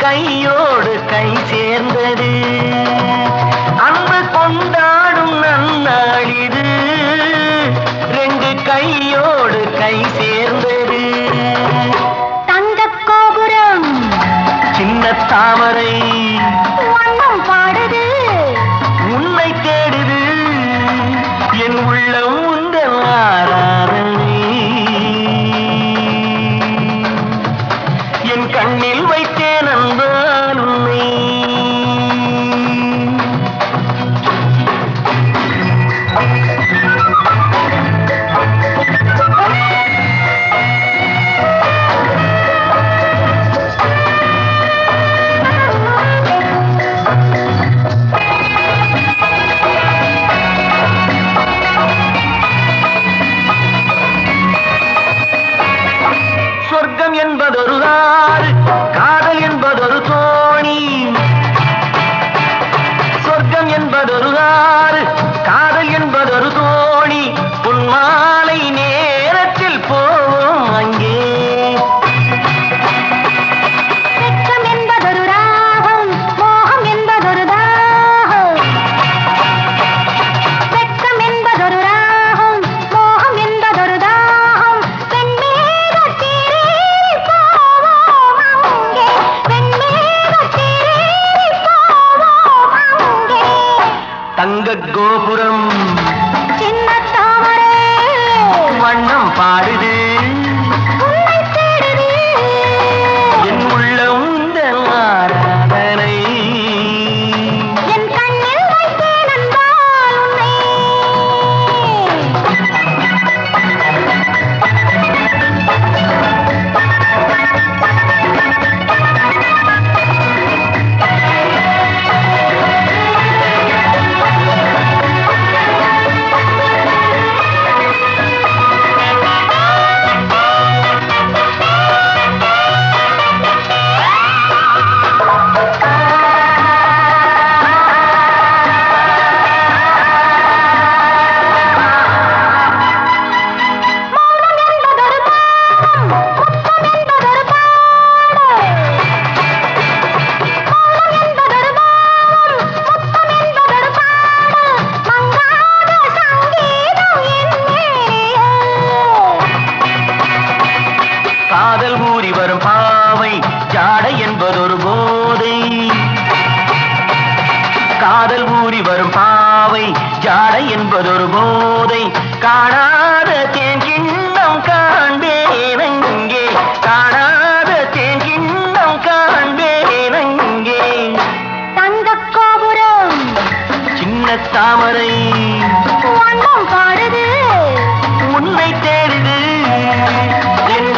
கையோடு கை சேர்ந்தது அன்பு கொண்டாடும் நன்னாளிது ரெண்டு கையோடு கை சேர்ந்தது தங்கக் கோபுரம் சின்ன தாமரை வண்ணம் பாடுது உன்னை தேடுது என் உள்ளம் உந்தன் ஆராதனை என் கண்ணில் வைத்தேன் அன்பால் உன்னை சொர்க்கம் என்பதொரு ஆறு காதல் என்பதொரு தோணி சொர்க்கம் என்பதொரு ஆறு காதல் என்பதொரு தோணி பொன்மாலை நேரத்தில் போவோம் அங்கே வெட்கம் என்பதொரு ராகம் மோகம் என்பதொரு தாகம் வெட்கம் என்பதொரு ராகம் மோகம் என்பதொரு தாகம் வெண்மேகத்திரேறி போவோம் அங்கே வெண்மேகத்திரேறி போவோம் அங்கே தங்க கோபுரம் சின்ன தாமரை வண்ணம் பாடுது உன்னை தேடுது என் உள்ளம் உந்தன் ஆராதனை என் கண்ணில் வைத்தேன் அன்பால் உன்னை மௌனம் என்பதொரு தாகம் முத்தம் என்பதொரு பாடல் மௌனம் என்பதொரு தாகம் முத்தம் என்பதொரு பாடல் மங்காத சங்கீதம் என் மேனியில் காதல் ஊறி வரும் பாவை ஜாடை என்பதொரு போதை காதல் ஊறி வரும் பாவை ஜாடை என்பதொரு போதை காணாத தேன் கிண்ணம் காண்பேனங்கே காணாத தேன் கிண்ணம் காண்பேனங்கே தங்கக் கோபுரம் சின்ன தாமரை வண்ணம் பாடுது உன்னை தேடுது என்